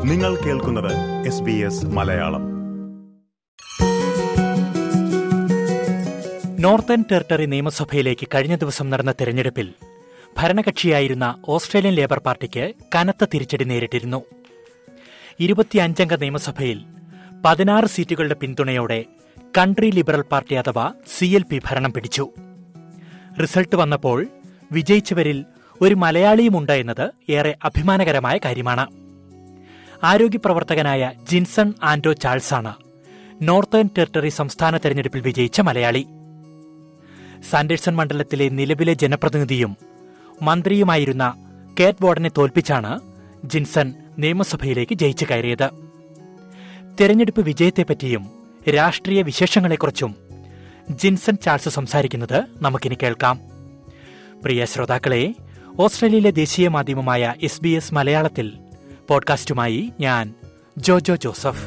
നിങ്ങൾ കേൾക്കുന്നത് S B S Malayalam northern territory നിയമസഭയിലേക്ക് കഴിഞ്ഞ ദിവസം നടന്ന തെരഞ്ഞെടുപ്പിൽ ഭരണകക്ഷിയായിരുന്ന ഓസ്ട്രേലിയൻ ലേബർ പാർട്ടിക്ക് കനത്ത തിരിച്ചടി നേരിട്ടിരുന്നു ഇരുപത്തിയഞ്ചംഗ നിയമസഭയിൽ പതിനാറ് സീറ്റുകളുടെ പിന്തുണയോടെ കൺട്രി ലിബറൽ പാർട്ടി അഥവാ സി എൽ പി ഭരണം പിടിച്ചു റിസൾട്ട് വന്നപ്പോൾ വിജയിച്ചവരിൽ ഒരു മലയാളിയുമുണ്ട് എന്നത് ഏറെ അഭിമാനകരമായ കാര്യമാണ് ആരോഗ്യപ്രവർത്തകനായ ജിൻസൺ ആൻഡോ ചാൾസാണ് നോർത്തേൺ ടെറിട്ടറി സംസ്ഥാന തെരഞ്ഞെടുപ്പിൽ വിജയിച്ച മലയാളി സാൻഡേഴ്സൺ മണ്ഡലത്തിലെ നിലവിലെ ജനപ്രതിനിധിയും മന്ത്രിയുമായിരുന്ന കേറ്റ് വാർഡനെ തോൽപ്പിച്ചാണ് ജിൻസൺ നിയമസഭയിലേക്ക് ജയിച്ചു കയറിയത് തെരഞ്ഞെടുപ്പ് വിജയത്തെപ്പറ്റിയും രാഷ്ട്രീയ വിശേഷങ്ങളെക്കുറിച്ചും ജിൻസൺ ചാൾസ് സംസാരിക്കുന്നത് നമുക്കിനി കേൾക്കാം പ്രിയ ശ്രോതാക്കളെ ഓസ്ട്രേലിയയിലെ ദേശീയ മാധ്യമമായ എസ് ബി എസ് മലയാളത്തിൽ പോഡ്കാസ്റ്റുമായി ഞാൻ ജോജോ ജോസഫ്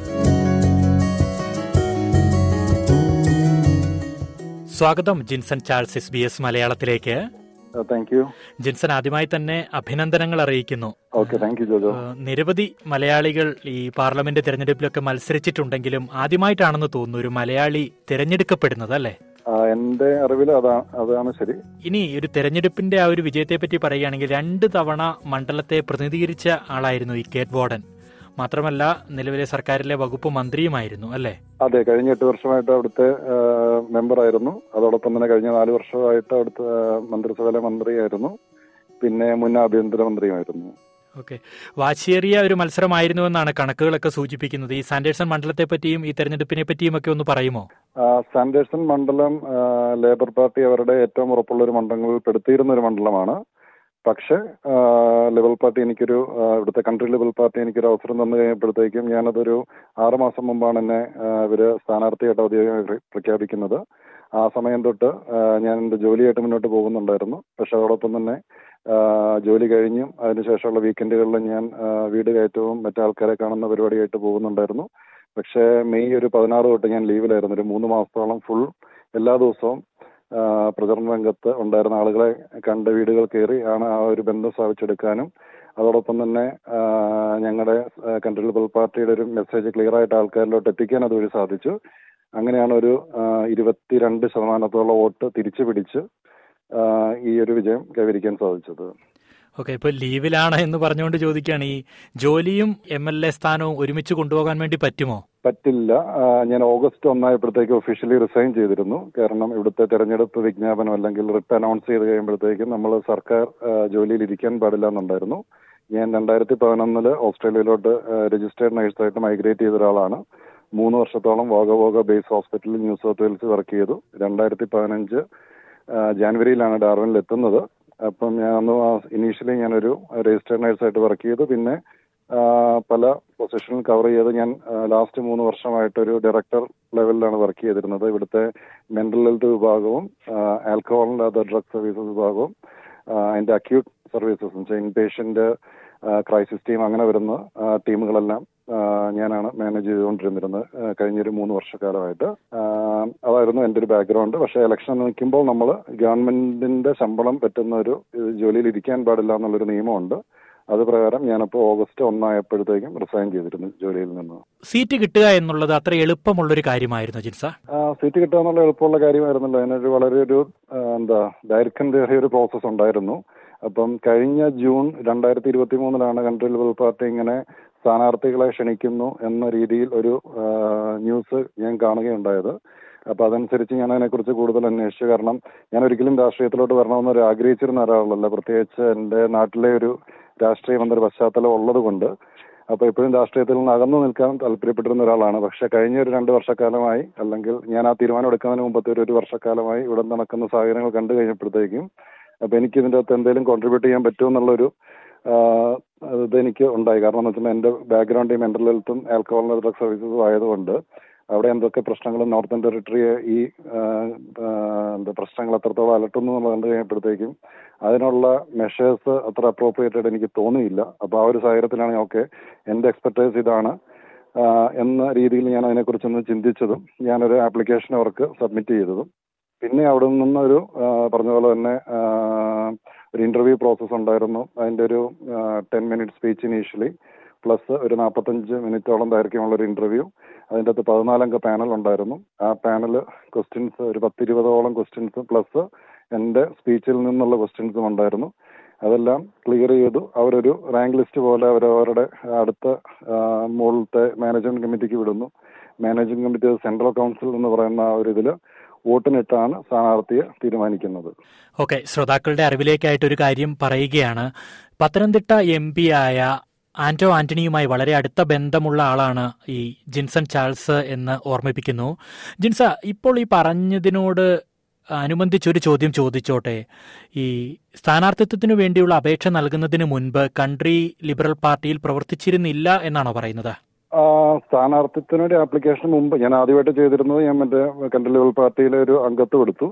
സ്വാഗതം Jinson Charles S B S മലയാളത്തിലേക്ക് താങ്ക് യു ജിൻസൺ ആദ്യമായി തന്നെ അഭിനന്ദനങ്ങൾ അറിയിക്കുന്നു ഓക്കെ താങ്ക് യു ജോജോ ഏഹ് നിരവധി മലയാളികൾ ഈ പാർലമെന്റ് തെരഞ്ഞെടുപ്പിലൊക്കെ മത്സരിച്ചിട്ടുണ്ടെങ്കിലും ആദ്യമായിട്ടാണെന്ന് തോന്നുന്നു ഒരു മലയാളി തിരഞ്ഞെടുക്കപ്പെടുന്നത് അല്ലേ ആ, എന്റെ അറിവിൽ അതാ അതാണ് ശരി ഇനി ഒരു തെരഞ്ഞെടുപ്പിന്റെ ആ ഒരു വിജയത്തെ പറ്റി പറയുകയാണെങ്കിൽ രണ്ട് തവണ മണ്ഡലത്തെ പ്രതിനിധീകരിച്ച ആളായിരുന്നു ഈ കേറ്റ് വാർഡൻ മാത്രമല്ല നിലവിലെ സർക്കാരിലെ വകുപ്പ് മന്ത്രിയുമായിരുന്നു അല്ലേ അതെ കഴിഞ്ഞ എട്ട് വർഷമായിട്ട് അവിടുത്തെ മെമ്പർ ആയിരുന്നു അതോടൊപ്പം തന്നെ കഴിഞ്ഞ നാല് വർഷമായിട്ട് അവിടുത്തെ ആ, മന്ത്രിസഭയിലെ മന്ത്രിയായിരുന്നു പിന്നെ മുൻ ആഭ്യന്തരമന്ത്രിയുമായിരുന്നു ഓക്കെ വാശിയേറിയ ഒരു മത്സരമായിരുന്നുവെന്നാണ് കണക്കുകളൊക്കെ സൂചിപ്പിക്കുന്നത് ഈ സാൻഡേഴ്സൺ മണ്ഡലത്തെ പറ്റിയും ഈ തെരഞ്ഞെടുപ്പിനെ പറ്റിയും ഒക്കെ ഒന്ന് പറയുമോ ആ, സാൻഡേഴ്സൺ മണ്ഡലം ആ, ലേബർ പാർട്ടി അവരുടെ ഏറ്റവും ഉറപ്പുള്ള ഒരു മണ്ഡലങ്ങളിൽ പെടുത്തിയിരുന്ന ഒരു മണ്ഡലമാണ് പക്ഷേ ആ, ലിബറൽ പാർട്ടി എനിക്കൊരു ആ, ഇവിടുത്തെ കൺട്രി ലിബറൽ പാർട്ടി എനിക്കൊരു അവസരം തന്നു കഴിഞ്ഞപ്പോഴത്തേക്കും ഞാനതൊരു ആറ് മാസം മുമ്പാണ് എന്നെ ആ, ഇവര് സ്ഥാനാർത്ഥിയായിട്ട് ഔദ്യോഗികമായി പ്ര- പ്രഖ്യാപിക്കുന്നത് ആ സമയം തൊട്ട് ആ, ഞാൻ എൻ്റെ ജോലിയായിട്ട് മുന്നോട്ട് പോകുന്നുണ്ടായിരുന്നു പക്ഷെ അതോടൊപ്പം തന്നെ ആ, ജോലി കഴിഞ്ഞും അതിനുശേഷമുള്ള വീക്കെൻഡുകളിൽ ഞാൻ ആ, വീട് കയറ്റവും മറ്റു ആൾക്കാരെ കാണുന്ന പരിപാടിയായിട്ട് പോകുന്നുണ്ടായിരുന്നു പക്ഷേ മെയ് ഒരു പതിനാറ് തൊട്ട് ഞാൻ ലീവിലായിരുന്നു ഒരു മൂന്ന് മാസത്തോളം ഫുൾ എല്ലാ ദിവസവും ആ, പ്രചരണ രംഗത്ത് ഉണ്ടായിരുന്ന ആളുകളെ കണ്ട് വീടുകൾ കയറി ആണ് ആ ഒരു ബന്ധം സ്ഥാപിച്ചെടുക്കാനും അതോടൊപ്പം തന്നെ ആ, ഞങ്ങളുടെ കൺട്രി ലിബറൽ പാർട്ടിയുടെ ഒരു മെസ്സേജ് ക്ലിയർ ആയിട്ട് ആൾക്കാരിലോട്ട് എത്തിക്കാൻ അതുവഴി സാധിച്ചു അങ്ങനെയാണ് ഒരു ആ, ഇരുപത്തിരണ്ട് ശതമാനത്തോളം വോട്ട് തിരിച്ചു പിടിച്ച് ആ, ഈ ഒരു വിജയം കൈവരിക്കാൻ സാധിച്ചത് ഓക്കെ ഇപ്പൊ ലീവിലാണ് എന്ന് പറഞ്ഞുകൊണ്ട് ചോദിക്കുകയാണ് ഈ ജോലിയും എം എൽ എ സ്ഥാനവും ഒരുമിച്ച് കൊണ്ടുപോകാൻ വേണ്ടി പറ്റുമോ പറ്റില്ല ആ, ഞാൻ ഓഗസ്റ്റ് ഒന്നായപ്പോഴത്തേക്ക് ഒഫീഷ്യലി റിസൈൻ ചെയ്തിരുന്നു കാരണം ഇവിടുത്തെ തെരഞ്ഞെടുപ്പ് വിജ്ഞാപനം അല്ലെങ്കിൽ റിട്ട് അനൗൺസ് ചെയ്ത് കഴിയുമ്പോഴത്തേക്കും നമ്മൾ സർക്കാർ ആ, ജോലിയിൽ ഇരിക്കാൻ പാടില്ല എന്നുണ്ടായിരുന്നു ഞാൻ രണ്ടായിരത്തി പതിനൊന്നില് ഓസ്ട്രേലിയയിലോട്ട് രജിസ്റ്റേർഡ് നഴ്സായിട്ട് മൈഗ്രേറ്റ് ചെയ്ത ഒരാളാണ് മൂന്ന് വർഷത്തോളം വോഗ വോഗ ബേസ് ഹോസ്പിറ്റലിൽ ന്യൂ സൗത്ത് വെയിൽസ് വർക്ക് ചെയ്തു രണ്ടായിരത്തി പതിനഞ്ച് ജാനുവരിയിലാണ് ഡാർവിനിൽ എത്തുന്നത് അപ്പം ഞാൻ അന്ന് ഇനീഷ്യലി ഞാനൊരു രജിസ്റ്റേർഡ് നഴ്സായിട്ട് വർക്ക് ചെയ്തു പിന്നെ ആ, പല പൊസിഷനിൽ കവർ ചെയ്ത് ഞാൻ ലാസ്റ്റ് മൂന്ന് വർഷമായിട്ട് ഒരു ഡയറക്ടർ ലെവലിലാണ് വർക്ക് ചെയ്തിരുന്നത് ഇവിടുത്തെ മെന്റൽ ഹെൽത്ത് വിഭാഗവും alcohol and other drug services വിഭാഗവും ആ, അതിന്റെ അക്യൂട്ട് സർവീസസ് എന്ന് വെച്ചാൽ ഇൻപേഷ്യന്റ് ക്രൈസിസ് ടീം അങ്ങനെ വരുന്ന ആ, ടീമുകളെല്ലാം ആ, ഞാനാണ് മാനേജ് ചെയ്തുകൊണ്ടിരുന്നിരുന്നത് ആ, കഴിഞ്ഞൊരു മൂന്ന് വർഷക്കാലമായിട്ട് ആ, അതായിരുന്നു എൻ്റെ ഒരു ബാക്ക്ഗ്രൗണ്ട് പക്ഷേ ഇലക്ഷൻ നിൽക്കുമ്പോൾ നമ്മൾ ഗവൺമെന്റിന്റെ ശമ്പളം പറ്റുന്ന ഒരു ഇത് ജോലിയിൽ ഇരിക്കാൻ പാടില്ല എന്നുള്ളൊരു നിയമമുണ്ട് അത് പ്രകാരം ഞാനപ്പോൾ ഓഗസ്റ്റ് ഒന്നായപ്പോഴത്തേക്കും റിസൈൻ ചെയ്തിരുന്നു ജോലിയിൽ നിന്ന് സീറ്റ് കിട്ടുക എന്നുള്ളത് അത്ര എളുപ്പമുള്ളൊരു കാര്യമായിരുന്നു ജിൻസ ആ, സീറ്റ് കിട്ടുക എന്നുള്ള എളുപ്പമുള്ള കാര്യമായിരുന്നല്ലോ അതിനൊരു വളരെ ഒരു ആ, എന്താ ദൈർഘ്യമേറിയ ഒരു പ്രോസസ്സ് ഉണ്ടായിരുന്നു അപ്പം കഴിഞ്ഞ ജൂൺ രണ്ടായിരത്തി ഇരുപത്തി മൂന്നിലാണ് കൺട്രി ലിബറൽ പാർട്ടി ഇങ്ങനെ സ്ഥാനാർത്ഥികളെ ക്ഷണിക്കുന്നു എന്ന രീതിയിൽ ഒരു ആ, ന്യൂസ് ഞാൻ കാണുകയുണ്ടായത് അപ്പൊ അതനുസരിച്ച് ഞാൻ അതിനെക്കുറിച്ച് കൂടുതൽ അന്വേഷിച്ചു കാരണം ഞാൻ ഒരിക്കലും രാഷ്ട്രീയത്തിലോട്ട് വരണമെന്ന് ഒരു ആഗ്രഹിച്ചിരുന്ന ഒരാളല്ല പ്രത്യേകിച്ച് എൻ്റെ നാട്ടിലെ ഒരു രാഷ്ട്രീയ മന്ത്രി പശ്ചാത്തലം ഉള്ളത് കൊണ്ട് അപ്പൊ എപ്പോഴും രാഷ്ട്രീയത്തിൽ നിന്ന് അകന്നു നിൽക്കാൻ താല്പര്യപ്പെട്ടിരുന്ന ഒരാളാണ് പക്ഷെ കഴിഞ്ഞ ഒരു രണ്ട് വർഷക്കാലമായി അല്ലെങ്കിൽ ഞാൻ ആ തീരുമാനം എടുക്കുന്നതിന് മുമ്പത്തെ ഒരു ഒരു വർഷക്കാലമായി ഇവിടെ നടക്കുന്ന സാഹചര്യങ്ങൾ കണ്ടു കഴിഞ്ഞപ്പോഴത്തേക്കും അപ്പൊ എനിക്ക് ഇതിന്റെ അകത്ത് എന്തെങ്കിലും കോൺട്രിബ്യൂട്ട് ചെയ്യാൻ പറ്റുമെന്നുള്ളൊരു ആഹ്, ഇത് എനിക്ക് ഉണ്ടായി കാരണം എന്ന് വെച്ചാൽ എന്റെ ബാക്ക്ഗ്രൗണ്ട് ഈ മെന്റൽ ഹെൽത്തും ആൽക്കഹോൾ ഡ്രഗ് സർവീസസും ആയതുകൊണ്ട് അവിടെ എന്തൊക്കെ പ്രശ്നങ്ങളും നോർത്തേൺ ടെറിട്ടറിയെ ഈ ആഹ്, ആഹ്, എന്താ പ്രശ്നങ്ങൾ എത്രത്തോളം അലട്ടുന്നു എന്നുള്ളത് കണ്ടു കഴിഞ്ഞപ്പോഴത്തേക്കും അതിനുള്ള മെഷേഴ്സ് അത്ര അപ്രോപ്രിയേറ്റഡ് എനിക്ക് തോന്നിയില്ല അപ്പോൾ ആ ഒരു സാഹചര്യത്തിലാണ് ഓക്കെ എൻ്റെ എക്സ്പെർട്ടൈസ് ഇതാണ് ആഹ്, എന്ന രീതിയിൽ ഞാൻ അതിനെക്കുറിച്ചൊന്ന് ചിന്തിച്ചതും ഞാനൊരു ആപ്ലിക്കേഷൻ അവർക്ക് സബ്മിറ്റ് ചെയ്തതും പിന്നെ അവിടെ നിന്നൊരു ആഹ്, പറഞ്ഞ പോലെ തന്നെ ആഹ്, ഒരു ഇന്റർവ്യൂ പ്രോസസ്സ് ഉണ്ടായിരുന്നു അതിന്റെ ഒരു ten minute speech initially plus ഒരു നാൽപ്പത്തഞ്ച് മിനിറ്റോളം ദൈർഘ്യമുള്ള ഒരു ഇന്റർവ്യൂ അതിൻ്റെ അകത്ത് പതിനാലംഗ പാനൽ ഉണ്ടായിരുന്നു ആ പാനൽ ക്വസ്റ്റ്യൻസ് ഒരു പത്തിരുപതോളം ക്വസ്റ്റ്യൻസ് പ്ലസ് എൻ്റെ സ്പീച്ചിൽ നിന്നുള്ള ക്വസ്റ്റ്യൻസും ഉണ്ടായിരുന്നു അതെല്ലാം ക്ലിയർ ചെയ്തു അവരൊരു റാങ്ക് ലിസ്റ്റ് പോലെ അവരവരുടെ അടുത്ത മുകളിലത്തെ മാനേജ്മെന്റ് കമ്മിറ്റിക്ക് വിടുന്നു മാനേജിംഗ് കമ്മിറ്റി സെൻട്രൽ കൗൺസിൽ എന്ന് പറയുന്ന ആ ഒരു ഇതിൽ വോട്ടിനിട്ടാണ് സ്ഥാനാർത്ഥിയെ തീരുമാനിക്കുന്നത് ഓക്കെ ശ്രോതാക്കളുടെ അറിവിലേക്കായിട്ട് ഒരു കാര്യം പറയുകയാണ് പത്തനംതിട്ട എം പി ആയ ആന്റോ ആന്റണിയുമായി വളരെ അടുത്ത ബന്ധമുള്ള ആളാണ് ഈ ജിൻസൺ ചാൾസ് എന്ന് ഓർമ്മിപ്പിക്കുന്നു ജിൻസ ഇപ്പോൾ ഈ പറഞ്ഞതിനോട് അനുബന്ധിച്ചൊരു ചോദ്യം ചോദിച്ചോട്ടെ ഈ സ്ഥാനാർത്ഥിത്വത്തിനു വേണ്ടിയുള്ള അപേക്ഷ നൽകുന്നതിന് മുൻപ് കൺട്രി ലിബറൽ പാർട്ടിയിൽ പ്രവർത്തിച്ചിരുന്നില്ല എന്നാണോ പറയുന്നത് സ്ഥാനാർത്ഥിത്വത്തിന് ഒരു ആപ്ലിക്കേഷൻ മുമ്പ് ഞാൻ ആദ്യമായിട്ട് ചെയ്തിരുന്നത് ഞാൻ മറ്റേ കൺട്രി ലെവൽ പാർട്ടിയിലെ ഒരു അംഗത്വം എടുത്തു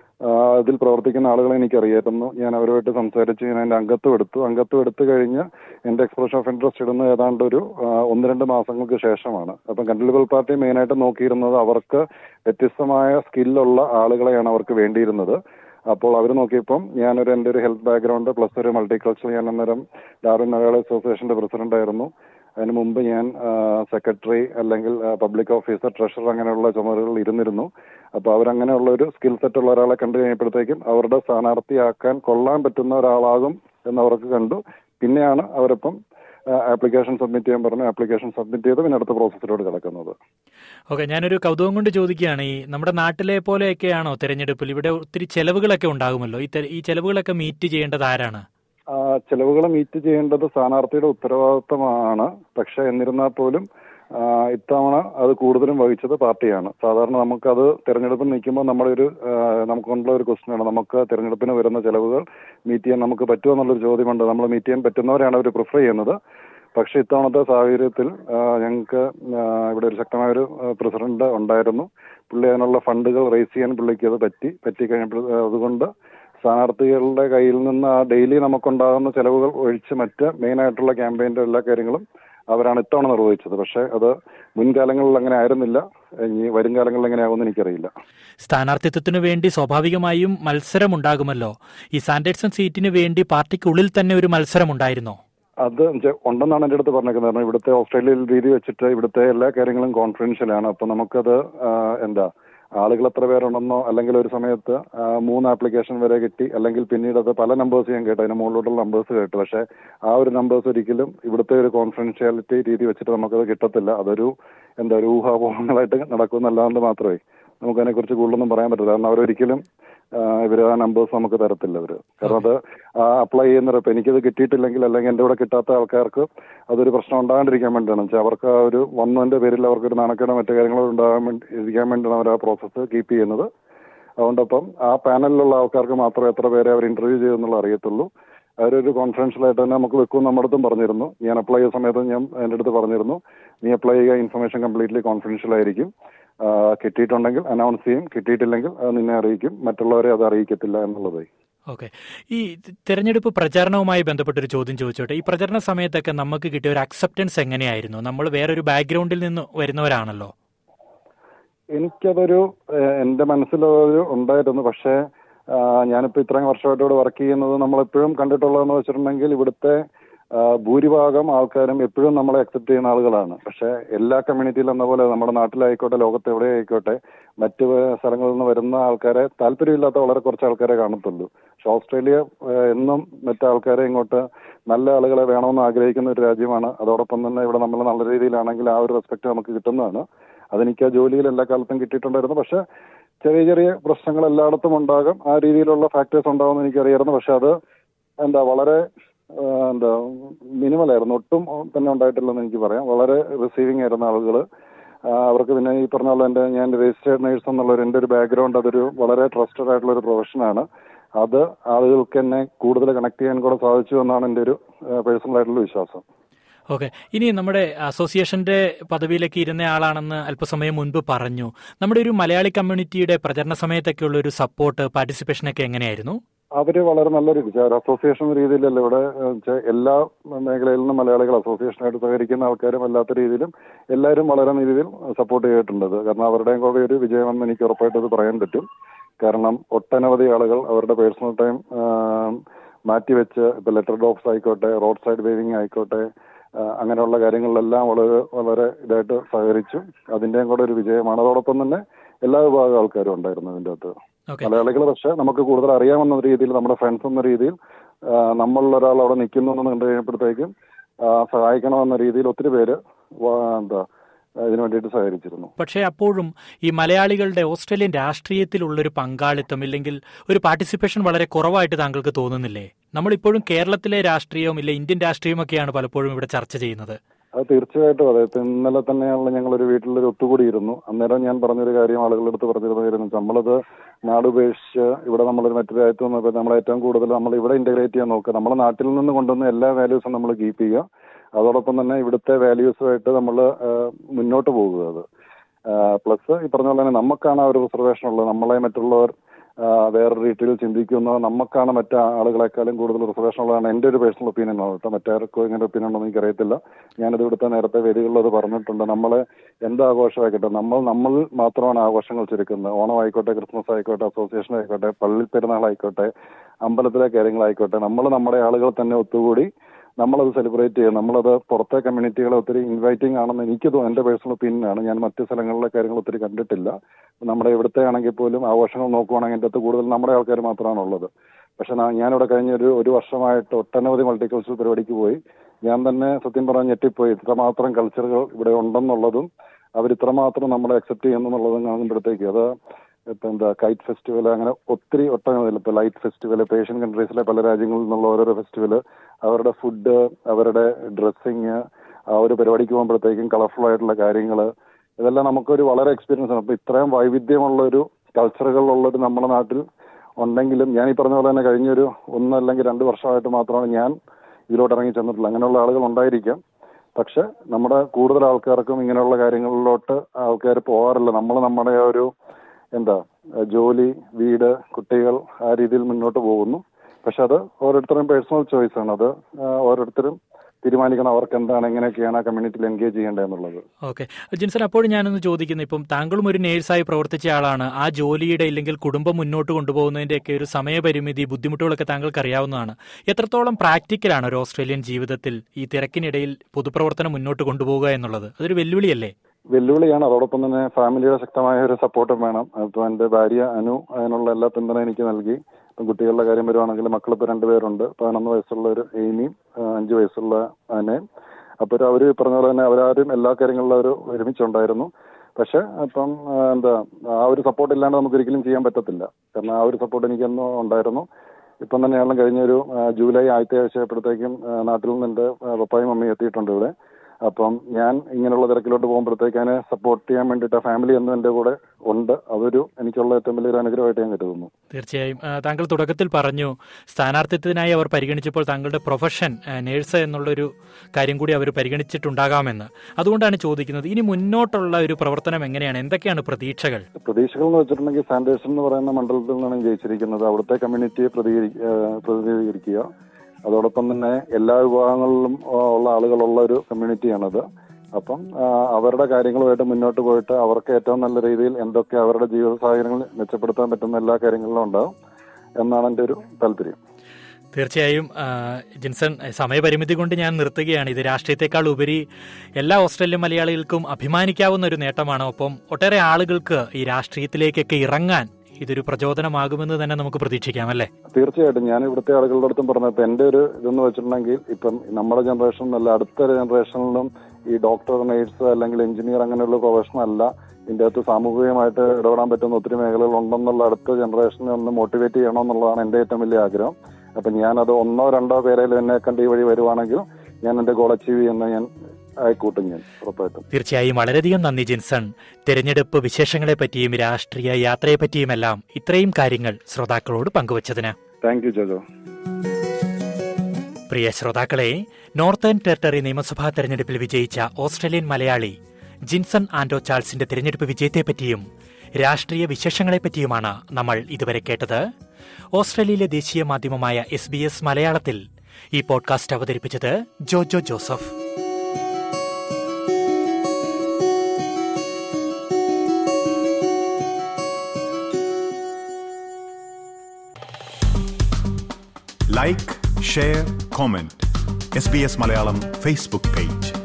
അതിൽ പ്രവർത്തിക്കുന്ന ആളുകളെ എനിക്കറിയായിരുന്നു ഞാൻ അവരുമായിട്ട് സംസാരിച്ച് ഞാൻ എൻ്റെ അംഗത്വം എടുത്തു അംഗത്വം എടുത്തു കഴിഞ്ഞ് എൻ്റെ എക്സ്പ്രഷൻ ഓഫ് ഇൻട്രസ്റ്റ് ഇടുന്നത് ഏതാണ്ട് ഒരു ഒന്ന് രണ്ട് മാസങ്ങൾക്ക് ശേഷമാണ് അപ്പം കൺട്രി ലെവൽ പാർട്ടി മെയിനായിട്ട് നോക്കിയിരുന്നത് അവർക്ക് വ്യത്യസ്തമായ സ്കില്ലുള്ള ആളുകളെയാണ് അവർക്ക് വേണ്ടിയിരുന്നത് അപ്പോൾ അവർ നോക്കിയപ്പം ഞാനൊരു എൻ്റെ ഒരു ഹെൽത്ത് ബാക്ക്ഗ്രൗണ്ട് പ്ലസ് ഒരു മൾട്ടികൾച്ചർ ഞാൻ അന്നേരം ഡാർവിൻ മലയാളി അസോസിയേഷന്റെ പ്രസിഡന്റ് ആയിരുന്നു അതിന് മുമ്പ് ഞാൻ സെക്രട്ടറി അല്ലെങ്കിൽ പബ്ലിക് ഓഫീസർ ട്രഷറർ അങ്ങനെയുള്ള ചുമതലകൾ ഇരുന്നിരുന്നു അപ്പോൾ അവരങ്ങനെയുള്ള ഒരു സ്കിൽ സെറ്റ് ഉള്ള ഒരാളെ കണ്ടു കഴിഞ്ഞപ്പോഴത്തേക്കും അവരുടെ സ്ഥാനാർത്ഥിയാക്കാൻ കൊള്ളാൻ പറ്റുന്ന ഒരാളാകും എന്നവർക്ക് കണ്ടു പിന്നെയാണ് അവരൊപ്പം ആപ്ലിക്കേഷൻ സബ്മിറ്റ് ചെയ്യാൻ പറഞ്ഞു ആപ്ലിക്കേഷൻ സബ്മിറ്റ് ചെയ്ത് പിന്നെ അടുത്ത പ്രോസസ്സിലോട്ട് കിടക്കുന്നത് ഓക്കെ ഞാനൊരു കൗതുകം കൊണ്ട് ചോദിക്കുകയാണ് ഈ നമ്മുടെ നാട്ടിലെ പോലെയൊക്കെയാണോ തെരഞ്ഞെടുപ്പിൽ ഇവിടെ ഒത്തിരി ചെലവുകളൊക്കെ ഉണ്ടാകുമല്ലോ ഈ ഈ ചെലവുകളൊക്കെ മീറ്റ് ചെയ്യേണ്ടത് ആരാണ് ചെലവുകൾ മീറ്റ് ചെയ്യേണ്ടത് സ്ഥാനാർത്ഥിയുടെ ഉത്തരവാദിത്തമാണ് പക്ഷെ എന്നിരുന്നാൽ പോലും ഇത്തവണ അത് കൂടുതലും വഹിച്ചത് പാർട്ടിയാണ് സാധാരണ നമുക്കത് തെരഞ്ഞെടുപ്പിൽ നിൽക്കുമ്പോൾ നമ്മളൊരു നമുക്കുള്ള ഒരു ക്വസ്റ്റ്യനാണ് നമുക്ക് തെരഞ്ഞെടുപ്പിന് വരുന്ന ചെലവുകൾ മീറ്റ് ചെയ്യാൻ നമുക്ക് പറ്റുമോ എന്നുള്ളൊരു ചോദ്യമുണ്ട് നമ്മൾ മീറ്റ് ചെയ്യാൻ പറ്റുന്നവരെയാണ് അവർ പ്രിഫർ ചെയ്യുന്നത് പക്ഷെ ഇത്തവണത്തെ സാഹചര്യത്തിൽ ഞങ്ങൾക്ക് ഇവിടെ ഒരു ശക്തമായ ഒരു പ്രസിഡന്റ് ഉണ്ടായിരുന്നു പുള്ളി അതിനുള്ള ഫണ്ടുകൾ റേസ് ചെയ്യാൻ പുള്ളിക്ക് അത് പറ്റി പറ്റി കഴിഞ്ഞപ്പോൾ അതുകൊണ്ട് സ്ഥാനാർത്ഥികളുടെ കയ്യിൽ നിന്ന് ആ ഡെയിലി നമുക്കുണ്ടാകുന്ന ചെലവുകൾ ഒഴിച്ച് മറ്റ് മെയിൻ ആയിട്ടുള്ള ക്യാമ്പയിൻ്റെ എല്ലാ കാര്യങ്ങളും അവരാണ് ഇത്തവണ നിർവഹിച്ചത് പക്ഷേ അത് മുൻകാലങ്ങളിൽ അങ്ങനെ ആയിരുന്നില്ല ഇനി വരും കാലങ്ങളിൽ എങ്ങനെ ആകുമെന്ന് എനിക്കറിയില്ല സ്ഥാനാർത്ഥിത്വത്തിനു വേണ്ടി സ്വാഭാവികമായും മത്സരം ഉണ്ടാകുമല്ലോ ഈ സാൻഡേഴ്സൺ സീറ്റിന് വേണ്ടി പാർട്ടിക്കുള്ളിൽ തന്നെ ഒരു മത്സരം ഉണ്ടായിരുന്നോ അത് ഉണ്ടെന്നാണ് എൻ്റെ അടുത്ത് പറഞ്ഞേക്കുന്നത് കാരണം ഇവിടുത്തെ ഓസ്ട്രേലിയയിൽ രീതി വെച്ചിട്ട് ഇവിടുത്തെ എല്ലാ കാര്യങ്ങളും കോൺഫിഡൻഷ്യലാണ് അപ്പൊ നമുക്കത് എന്താ ആളുകൾ എത്ര പേരുണ്ടെന്നോ അല്ലെങ്കിൽ ഒരു സമയത്ത് മൂന്ന് ആപ്ലിക്കേഷൻ വരെ കിട്ടി അല്ലെങ്കിൽ പിന്നീട് അത് പല നമ്പേഴ്സ് ഞാൻ കേട്ടു അതിന് മുകളിലോട്ടുള്ള നമ്പേഴ്സ് കേട്ടു പക്ഷേ ആ ഒരു നമ്പേഴ്സ് ഒരിക്കലും ഇവിടുത്തെ ഒരു കോൺഫിഡൻഷ്യാലിറ്റി രീതി വെച്ചിട്ട് നമുക്കത് കിട്ടത്തില്ല അതൊരു എന്താ ഒരു ഊഹാപോഹങ്ങളായിട്ട് നടക്കുമെന്നല്ലാണ്ട് മാത്രമേ നമുക്കതിനെക്കുറിച്ച് കൂടുതലൊന്നും പറയാൻ പറ്റില്ല കാരണം അവരൊരിക്കലും ഇവർ ആ നമ്പേഴ്സ് നമുക്ക് തരത്തില്ല അവർ കാരണം അത് അപ്ലൈ ചെയ്യുന്ന ഇപ്പം എനിക്കത് കിട്ടിയിട്ടില്ലെങ്കിൽ അല്ലെങ്കിൽ എൻ്റെ കൂടെ കിട്ടാത്ത ആൾക്കാർക്ക് അതൊരു പ്രശ്നം ഉണ്ടാകാണ്ടിരിക്കാൻ വേണ്ടിയാണ് വെച്ചാൽ അവർക്ക് ആ ഒരു വന്നതിൻ്റെ പേരിൽ അവർക്കൊരു നാണക്കേടോ മറ്റു കാര്യങ്ങളോ ഉണ്ടാകാൻ വേണ്ടി ഇരിക്കാൻ വേണ്ടിയാണ് അവർ ആ പ്രോസസ്സ് കീപ്പ് ചെയ്യുന്നത് അതുകൊണ്ടപ്പം ആ പാനലിലുള്ള ആൾക്കാർക്ക് മാത്രമേ എത്ര പേരെ അവർ ഇന്റർവ്യൂ ചെയ്യുന്നുള്ള അറിയത്തുള്ളൂ അവരൊരു കോൺഫിഡൻഷ്യൽ ആയിട്ട് തന്നെ നമുക്ക് വെക്കും നമ്മുടെ അടുത്തും പറഞ്ഞിരുന്നു ഞാൻ അപ്ലൈ ചെയ്ത സമയത്ത് ഞാൻ എൻ്റെ അടുത്ത് പറഞ്ഞിരുന്നു നീ അപ്ലൈ ചെയ്യുക ഇൻഫർമേഷൻ കംപ്ലീറ്റ്ലി കോൺഫിഡൻഷ്യൽ ആയിരിക്കും കിട്ടിയിട്ടുണ്ടെങ്കിൽ അനൗൺസ് ചെയ്യും കിട്ടിയിട്ടില്ലെങ്കിൽ അത് നിന്നെ അറിയിക്കും മറ്റുള്ളവരെ അത് അറിയിക്കത്തില്ല എന്നുള്ളത് ഓക്കെ ഈ തെരഞ്ഞെടുപ്പ് പ്രചാരണവുമായി ബന്ധപ്പെട്ടൊരു ചോദ്യം ചോദിച്ചോട്ടെ ഈ പ്രചരണ സമയത്തൊക്കെ നമുക്ക് കിട്ടിയ ഒരു അക്സെപ്റ്റൻസ് എങ്ങനെയായിരുന്നു നമ്മൾ വേറൊരു ബാക്ക്ഗ്രൗണ്ടിൽ നിന്ന് വരുന്നവരാണല്ലോ എനിക്കതൊരു എൻ്റെ മനസ്സിലൊരു ഉണ്ടായിരുന്നു പക്ഷേ ഞാനിപ്പോൾ ഇത്രയും വർഷമായിട്ട് ഇവിടെ വർക്ക് ചെയ്യുന്നത് നമ്മളെപ്പോഴും കണ്ടിട്ടുള്ളതെന്ന് വെച്ചിട്ടുണ്ടെങ്കിൽ ഇവിടുത്തെ ഭൂരിഭാഗം ആൾക്കാരും എപ്പോഴും നമ്മളെ അക്സെപ്റ്റ് ചെയ്യുന്ന ആളുകളാണ് പക്ഷേ എല്ലാ കമ്മ്യൂണിറ്റിയിലും എന്ന പോലെ നമ്മുടെ നാട്ടിലായിക്കോട്ടെ ലോകത്ത് എവിടെ ആയിക്കോട്ടെ മറ്റ് സ്ഥലങ്ങളിൽ നിന്ന് വരുന്ന ആൾക്കാരെ താല്പര്യമില്ലാത്ത വളരെ കുറച്ച് ആൾക്കാരെ കാണത്തുള്ളൂ പക്ഷെ ഓസ്ട്രേലിയ എന്നും മറ്റു ആൾക്കാരെ ഇങ്ങോട്ട് നല്ല ആളുകളെ വേണമെന്ന് ആഗ്രഹിക്കുന്ന ഒരു രാജ്യമാണ് അതോടൊപ്പം തന്നെ ഇവിടെ നമ്മൾ നല്ല രീതിയിലാണെങ്കിൽ ആ ഒരു റെസ്പെക്ട് നമുക്ക് കിട്ടുന്നതാണ് അതെനിക്ക് ആ ജോലിയിൽ എല്ലാ കാലത്തും കിട്ടിയിട്ടുണ്ടായിരുന്നു പക്ഷെ ചെറിയ ചെറിയ പ്രശ്നങ്ങൾ എല്ലായിടത്തും ഉണ്ടാകും ആ രീതിയിലുള്ള ഫാക്ടേഴ്സ് ഉണ്ടാകുമെന്ന് എനിക്കറിയായിരുന്നു പക്ഷെ അത് എന്താ വളരെ എന്താ മിനിമലായിരുന്നു ഒട്ടും തന്നെ ഉണ്ടായിട്ടില്ലെന്ന് എനിക്ക് പറയാം വളരെ റിസീവിങ് ആയിരുന്ന ആളുകൾ അവർക്ക് പിന്നെ ഈ പറഞ്ഞ പോലെ എൻ്റെ ഞാൻ രജിസ്റ്റേർഡ് നേഴ്സ് എന്നുള്ള ഒരു എൻ്റെ ഒരു ബാക്ക്ഗ്രൗണ്ട് അതൊരു വളരെ ട്രസ്റ്റഡ് ആയിട്ടുള്ള ഒരു പ്രൊഫഷനാണ് അത് ആളുകൾക്ക് എന്നെ കൂടുതൽ കണക്ട് ചെയ്യാൻ കൂടെ സാധിച്ചു എന്നാണ് എൻ്റെ ഒരു പേഴ്സണൽ ആയിട്ടുള്ള വിശ്വാസം ഓക്കെ ഇനി നമ്മുടെ അസോസിയേഷന്റെ പദവിയിലേക്ക് ഇരുന്ന ആളാണെന്ന് അല്പസമയം മുൻപ് പറഞ്ഞു നമ്മുടെ ഒരു മലയാളി കമ്മ്യൂണിറ്റിയുടെ പ്രചരണ സമയത്തൊക്കെയുള്ള ഒരു സപ്പോർട്ട് പാർട്ടിസിപ്പേഷൻ ഒക്കെ എങ്ങനെയായിരുന്നു അവര് വളരെ നല്ല രീതി ഒരു അസോസിയേഷൻ രീതിയിലല്ല ഇവിടെ എല്ലാ മേഖലയിൽ നിന്നും മലയാളികൾ അസോസിയേഷനായിട്ട് സഹകരിക്കുന്ന ആൾക്കാരും അല്ലാത്ത രീതിയിലും എല്ലാവരും വളരെ രീതിയിൽ സപ്പോർട്ട് ചെയ്തിട്ടുണ്ട് കാരണം അവരുടെയും കൂടെ ഒരു വിജയമെന്ന് എനിക്ക് ഉറപ്പായിട്ട് അത് പറയാൻ പറ്റും കാരണം ഒട്ടനവധി ആളുകൾ അവരുടെ പേഴ്സണൽ ടൈം മാറ്റിവെച്ച് ഇപ്പൊ ലെറ്റർ ഡോപ്സ് ആയിക്കോട്ടെ റോഡ് സൈഡ് വേവിംഗ് ആയിക്കോട്ടെ ആ, അങ്ങനെയുള്ള കാര്യങ്ങളിലെല്ലാം വളരെ വളരെ ഇതായിട്ട് സഹകരിച്ചു അതിന്റെയും കൂടെ ഒരു വിജയമാണ് അതോടൊപ്പം തന്നെ എല്ലാ വിഭാഗം ആൾക്കാരും ഉണ്ടായിരുന്നു അതിന്റെ അകത്ത് ഓക്കെ മലയാളികൾ പക്ഷെ നമുക്ക് കൂടുതൽ അറിയാമെന്ന രീതിയിൽ നമ്മുടെ ഫ്രണ്ട്സ് എന്ന രീതിയിൽ ആ, നമ്മളിൽ ഒരാൾ അവിടെ നിൽക്കുന്നു എന്ന് കണ്ടു കഴിഞ്ഞപ്പോഴത്തേക്കും ആ, സഹായിക്കണമെന്ന രീതിയിൽ ഒത്തിരി പേര് വാ- എന്താ ഇതിനു വേണ്ടിയിട്ട് സഹകരിച്ചിരുന്നു പക്ഷേ അപ്പോഴും ഈ മലയാളികളുടെ ഓസ്ട്രേലിയൻ രാഷ്ട്രീയത്തിലുള്ളൊരു പങ്കാളിത്തം ഇല്ലെങ്കിൽ ഒരു പാർട്ടിസിപ്പേഷൻ വളരെ കുറവായിട്ട് താങ്കൾക്ക് തോന്നുന്നില്ലേ നമ്മളിപ്പോഴും കേരളത്തിലെ രാഷ്ട്രീയവും ഇല്ല ഇന്ത്യൻ രാഷ്ട്രീയമൊക്കെയാണ് പലപ്പോഴും ഇവിടെ ചർച്ച ചെയ്യുന്നത് അത് തീർച്ചയായിട്ടും അതെ ഇപ്പൊ ഇന്നലെ തന്നെയാണല്ലോ ഞങ്ങളൊരു വീട്ടിലൊരു ഒത്തുകൂടിയിരുന്നു അന്നേരം ഞാൻ പറഞ്ഞൊരു കാര്യം ആളുകളുടെ അടുത്ത് പറഞ്ഞിരുന്ന കാര്യം നമ്മളത് നാട് ഉപേക്ഷിച്ച് ഇവിടെ നമ്മളൊരു മറ്റൊരു രാജ്യത്ത് വന്നപ്പോൾ നമ്മൾ ഏറ്റവും കൂടുതൽ നമ്മൾ ഇവിടെ ഇന്റഗ്രേറ്റ് ചെയ്യാൻ നോക്കുക നമ്മളെ നാട്ടിൽ നിന്ന് കൊണ്ടുവന്ന എല്ലാ വാല്യൂസും നമ്മൾ കീപ്പ് ചെയ്യുക അതോടൊപ്പം തന്നെ ഇവിടുത്തെ വാല്യൂസുമായിട്ട് നമ്മൾ മുന്നോട്ട് പോകുക അത് പ്ലസ് ഈ പറഞ്ഞ പോലെ തന്നെ നമുക്കാണ് ആ ഒരു റിസർവേഷൻ ഉള്ളത് നമ്മളെ മറ്റുള്ളവർ ആ, വേറൊരു രീതിയിൽ ചിന്തിക്കുന്ന നമുക്കാണ് മറ്റു ആളുകളെക്കാളും കൂടുതൽ റിസർവേഷൻ ഉള്ളതാണ് എൻ്റെ ഒരു പേഴ്സണൽ ഒപ്പീനിയൻ ആണ് കേട്ടോ മറ്റാർക്കും ഇങ്ങനെ ഒപ്പീനിയൻ ഉണ്ടോ എന്ന് എനിക്കറിയത്തില്ല ഞാനിത് ഇവിടുത്തെ നേരത്തെ വേദികളിൽ അത് പറഞ്ഞിട്ടുണ്ട് നമ്മൾ എന്ത് ആഘോഷമായിക്കോട്ടെ നമ്മൾ നമ്മൾ മാത്രമാണ് ആഘോഷങ്ങൾ ചുരുക്കുന്നത് ഓണം ആയിക്കോട്ടെ ക്രിസ്മസ് ആയിക്കോട്ടെ അസോസിയേഷൻ ആയിക്കോട്ടെ പള്ളി പെരുന്നാളായിക്കോട്ടെ അമ്പലത്തിലെ കാര്യങ്ങളായിക്കോട്ടെ നമ്മൾ നമ്മുടെ ആളുകൾ തന്നെ ഒത്തുകൂടി നമ്മളത് സെലിബ്രേറ്റ് ചെയ്യും നമ്മളത് പുറത്തെ കമ്മ്യൂണിറ്റികളെ ഒത്തിരി ഇൻവൈറ്റിംഗ് ആണെന്ന് എനിക്ക് തോന്നുന്നു എൻ്റെ പേഴ്സണൽ ഒപ്പീനിയൻ ആണ് ഞാൻ മറ്റു സ്ഥലങ്ങളിലെ കാര്യങ്ങൾ ഒത്തിരി കണ്ടിട്ടില്ല നമ്മുടെ ഇവിടുത്തെ ആണെങ്കിൽ പോലും ആഘോഷങ്ങൾ നോക്കുവാണെങ്കിൽ എൻ്റെ അകത്ത് കൂടുതൽ നമ്മുടെ ആൾക്കാർ മാത്രമാണ് ഉള്ളത് പക്ഷെ നാ- ഞാനിവിടെ കഴിഞ്ഞ ഒരു ഒരു വർഷമായിട്ട് ഒട്ടനവധി മൾട്ടിക്കൾച്ചറൽ പരിപാടിക്ക് പോയി ഞാൻ തന്നെ സത്യം പറഞ്ഞാൽ ഞെട്ടിപ്പോയി ഇത്രമാത്രം കൾച്ചറുകൾ ഇവിടെ ഉണ്ടെന്നുള്ളതും അവർ ഇത്രമാത്രം നമ്മളെ അക്സെപ്റ്റ് ചെയ്യുന്നുള്ളതും കാണുമ്പോഴത്തേക്ക് അത് ഇപ്പൊ എന്താ കൈറ്റ് ഫെസ്റ്റിവൽ അങ്ങനെ ഒത്തിരി ഒട്ടനവധി ഇപ്പൊ ലൈറ്റ് ഫെസ്റ്റിവൽ ഇപ്പൊ ഏഷ്യൻ കൺട്രീസിലെ പല രാജ്യങ്ങളിൽ നിന്നുള്ള ഓരോരോ ഫെസ്റ്റിവൽ അവരുടെ ഫുഡ് അവരുടെ ഡ്രസ്സിങ് ആ ഒരു പരിപാടിക്ക് പോകുമ്പോഴത്തേക്കും കളർഫുൾ ആയിട്ടുള്ള കാര്യങ്ങൾ ഇതെല്ലാം നമുക്കൊരു വളരെ എക്സ്പീരിയൻസ് ആണ് അപ്പൊ ഇത്രയും വൈവിധ്യമുള്ള ഒരു കൾച്ചറുകളുള്ള ഒരു നമ്മുടെ നാട്ടിൽ ഉണ്ടെങ്കിലും ഞാൻ ഈ പറഞ്ഞ പോലെ തന്നെ കഴിഞ്ഞൊരു ഒന്ന് അല്ലെങ്കിൽ രണ്ട് വർഷമായിട്ട് മാത്രമാണ് ഞാൻ ഇതിലോട്ട് ഇറങ്ങി ചെന്നിട്ടുള്ളത് അങ്ങനെയുള്ള ആളുകൾ ഉണ്ടായിരിക്കാം പക്ഷെ നമ്മുടെ കൂടുതൽ ആൾക്കാർക്കും ഇങ്ങനെയുള്ള കാര്യങ്ങളിലോട്ട് ആൾക്കാർ പോകാറില്ല നമ്മൾ നമ്മുടെ ആ ഒരു എന്താ ഏഹ് ജോലി വീട് കുട്ടികൾ ആ രീതിയിൽ മുന്നോട്ട് പോകുന്നു പക്ഷെ അത് ഓരോരുത്തരും പേഴ്സണൽ ചോയ്സ് ആണ് അത് ആഹ് ഓരോരുത്തരും തീരുമാനിക്കണം അവർക്ക് എന്താണ് എങ്ങനെയൊക്കെയാണ് ആ കമ്മ്യൂണിറ്റിയിൽ എൻഗേജ് ചെയ്യേണ്ടതെന്നുള്ളത് ഓക്കെ ജിൻസൺ അപ്പോഴും ഞാനൊന്ന് ചോദിക്കുന്നു ഇപ്പം താങ്കളും ഒരു നേഴ്സായി പ്രവർത്തിച്ച ആളാണ് ആ ജോലിയുടെ ഇല്ലെങ്കിൽ കുടുംബം മുന്നോട്ട് കൊണ്ടുപോകുന്നതിന്റെയൊക്കെ ഒരു സമയപരിമിതി ബുദ്ധിമുട്ടുകളൊക്കെ താങ്കൾക്ക് അറിയാവുന്നതാണ് എത്രത്തോളം പ്രാക്ടിക്കലാണ് ഒരു ഓസ്ട്രേലിയൻ ജീവിതത്തിൽ ഈ തിരക്കിനിടയിൽ പൊതുപ്രവർത്തനം മുന്നോട്ട് കൊണ്ടുപോകുക എന്നുള്ളത് അതൊരു വെല്ലുവിളിയല്ലേ വെല്ലുവിളിയാണ് അതോടൊപ്പം തന്നെ ഫാമിലിയുടെ ശക്തമായ ഒരു സപ്പോർട്ടും വേണം അപ്പോൾ എൻ്റെ ഭാര്യ അനു അതിനുള്ള എല്ലാ പിന്തുണ എനിക്ക് നൽകി ഇപ്പം കുട്ടികളുടെ കാര്യം വരുവാണെങ്കിൽ മക്കളിപ്പോൾ രണ്ടുപേരുണ്ട് പതിനൊന്ന് വയസ്സുള്ള ഒരു എയ്മിയും ആ, അഞ്ച് വയസ്സുള്ള അനയും അപ്പോൾ ഒരു അവർ പറഞ്ഞ പോലെ തന്നെ അവരാരും എല്ലാ കാര്യങ്ങളിലും അവർ ഒരുമിച്ചുണ്ടായിരുന്നു പക്ഷെ അപ്പം ആ, എന്താ ആ ഒരു സപ്പോർട്ട് ഇല്ലാണ്ട് നമുക്ക് ഒരിക്കലും ചെയ്യാൻ പറ്റത്തില്ല കാരണം ആ ഒരു സപ്പോർട്ട് എനിക്കെന്നും ഉണ്ടായിരുന്നു ഇപ്പം തന്നെയാണെങ്കിലും കഴിഞ്ഞ ഒരു ആ, ജൂലൈ ആദ്യത്തെ ആഴ്ചയപ്പോഴത്തേക്കും ആ, നാട്ടിൽ നിന്ന് എൻ്റെ ആ, പപ്പായും മമ്മിയും എത്തിയിട്ടുണ്ട് ഇവിടെ അപ്പം ഞാൻ ഇങ്ങനെയുള്ള തിരക്കിലോട്ട് പോകുമ്പോഴത്തേക്ക് അതിനെ സപ്പോർട്ട് ചെയ്യാൻ വേണ്ടിയിട്ട് ഫാമിലി എന്നും എൻ്റെ കൂടെ ഉണ്ട് അതൊരു എനിക്കുള്ള ഏറ്റവും വലിയൊരു അനുഗ്രഹമായിട്ട് ഞാൻ കരുതുന്നു തീർച്ചയായും ആ, താങ്കൾ തുടക്കത്തിൽ പറഞ്ഞു സ്ഥാനാർത്ഥിത്വത്തിനായി അവർ പരിഗണിച്ചപ്പോൾ താങ്കളുടെ പ്രൊഫഷൻ ആ, നേഴ്സ് എന്നുള്ളൊരു കാര്യം കൂടി അവർ പരിഗണിച്ചിട്ടുണ്ടാകാമെന്ന് അതുകൊണ്ടാണ് ചോദിക്കുന്നത് ഇനി മുന്നോട്ടുള്ള ഒരു പ്രവർത്തനം എങ്ങനെയാണ് എന്തൊക്കെയാണ് പ്രതീക്ഷകൾ പ്രതീക്ഷകൾ എന്ന് വെച്ചിട്ടുണ്ടെങ്കിൽ സാൻഡേഴ്സൺ എന്ന് പറയുന്ന മണ്ഡലത്തിൽ നിന്നാണ് ജയിച്ചിരിക്കുന്നത് അവിടുത്തെ കമ്മ്യൂണിറ്റിയെ പ്രതികരി ഏഹ് പ്രതിനിധീകരിക്കുക അതോടൊപ്പം തന്നെ എല്ലാ വിഭാഗങ്ങളിലും ആ, ഉള്ള ആളുകളുള്ള ഒരു കമ്മ്യൂണിറ്റിയാണത് അപ്പം ആ, അവരുടെ കാര്യങ്ങളുമായിട്ട് മുന്നോട്ട് പോയിട്ട് അവർക്ക് ഏറ്റവും നല്ല രീതിയിൽ എന്തൊക്കെ അവരുടെ ജീവിത സാഹചര്യങ്ങൾ മെച്ചപ്പെടുത്താൻ പറ്റുന്ന എല്ലാ കാര്യങ്ങളിലും ഉണ്ടാവും എന്നാണ് എൻ്റെ ഒരു താല്പര്യം തീർച്ചയായും ആ, ജിൻസൺ സമയപരിമിതി കൊണ്ട് ഞാൻ നിർത്തുകയാണ് ഇത് രാഷ്ട്രീയത്തെക്കാൾ ഉപരി എല്ലാ ഓസ്ട്രേലിയൻ മലയാളികൾക്കും അഭിമാനിക്കാവുന്ന ഒരു നേട്ടമാണ് ഒപ്പം ഒട്ടേറെ ആളുകൾക്ക് ഈ രാഷ്ട്രീയത്തിലേക്കൊക്കെ ഇറങ്ങാൻ ഇതൊരു പ്രചോദനമാകുമെന്ന് തന്നെ നമുക്ക് പ്രതീക്ഷിക്കാം അല്ലേ തീർച്ചയായിട്ടും ഞാൻ ഇവിടുത്തെ ആളുകളുടെ അടുത്തും പറഞ്ഞത് എന്റെ ഒരു ഇതെന്ന് വെച്ചിട്ടുണ്ടെങ്കിൽ ഇപ്പം നമ്മുടെ ജനറേഷൻ അല്ല അടുത്ത ജനറേഷനിലും ഈ ഡോക്ടർ നേഴ്സ് അല്ലെങ്കിൽ എഞ്ചിനീയർ അങ്ങനെയുള്ള പ്രൊഫഷൻ അല്ല ഇതിന്റെ അകത്ത് സാമൂഹികമായിട്ട് ഇടപെടാൻ പറ്റുന്ന ഒത്തിരി മേഖലകൾ ഉണ്ടെന്നുള്ള അടുത്ത ജനറേഷനെ ഒന്ന് മോട്ടിവേറ്റ് ചെയ്യണമെന്നുള്ളതാണ് എന്റെ ഏറ്റവും വലിയ ആഗ്രഹം അപ്പൊ ഞാനത് ഒന്നോ രണ്ടോ പേരെങ്കിലും എന്നെ കണ്ട് ഈ വഴി വരുവാണെങ്കിൽ ഞാൻ എന്റെ ഗോൾ അച്ചീവ് ചെയ്യുന്ന ഞാൻ ആയിക്കൂട്ടും ഞാൻ ഉറപ്പായിട്ടും തീർച്ചയായും വളരെയധികം നന്ദി ജിൻസൺ തെരഞ്ഞെടുപ്പ് വിശേഷങ്ങളെ പറ്റിയും രാഷ്ട്രീയ യാത്രയെ പറ്റിയുമെല്ലാം ഇത്രയും കാര്യങ്ങൾ ശ്രോതാക്കളോട് പങ്കുവച്ചതിന് താങ്ക് യു ജോജോ പ്രിയ ശ്രോതാക്കളെ നോർത്തേൺ ടെറിട്ടറി നിയമസഭാ തെരഞ്ഞെടുപ്പിൽ വിജയിച്ച ഓസ്ട്രേലിയൻ മലയാളി ജിൻസൺ ആൻഡോ ചാൾസിന്റെ തെരഞ്ഞെടുപ്പ് വിജയത്തെപ്പറ്റിയും രാഷ്ട്രീയ വിശേഷങ്ങളെപ്പറ്റിയുമാണ് നമ്മൾ ഇതുവരെ കേട്ടത് ഓസ്ട്രേലിയയിലെ ദേശീയ മാധ്യമമായ എസ് ബി എസ് മലയാളത്തിൽ ഈ പോഡ്കാസ്റ്റ് അവതരിപ്പിച്ചത് Jojo Joseph like share comment S B S Malayalam Facebook page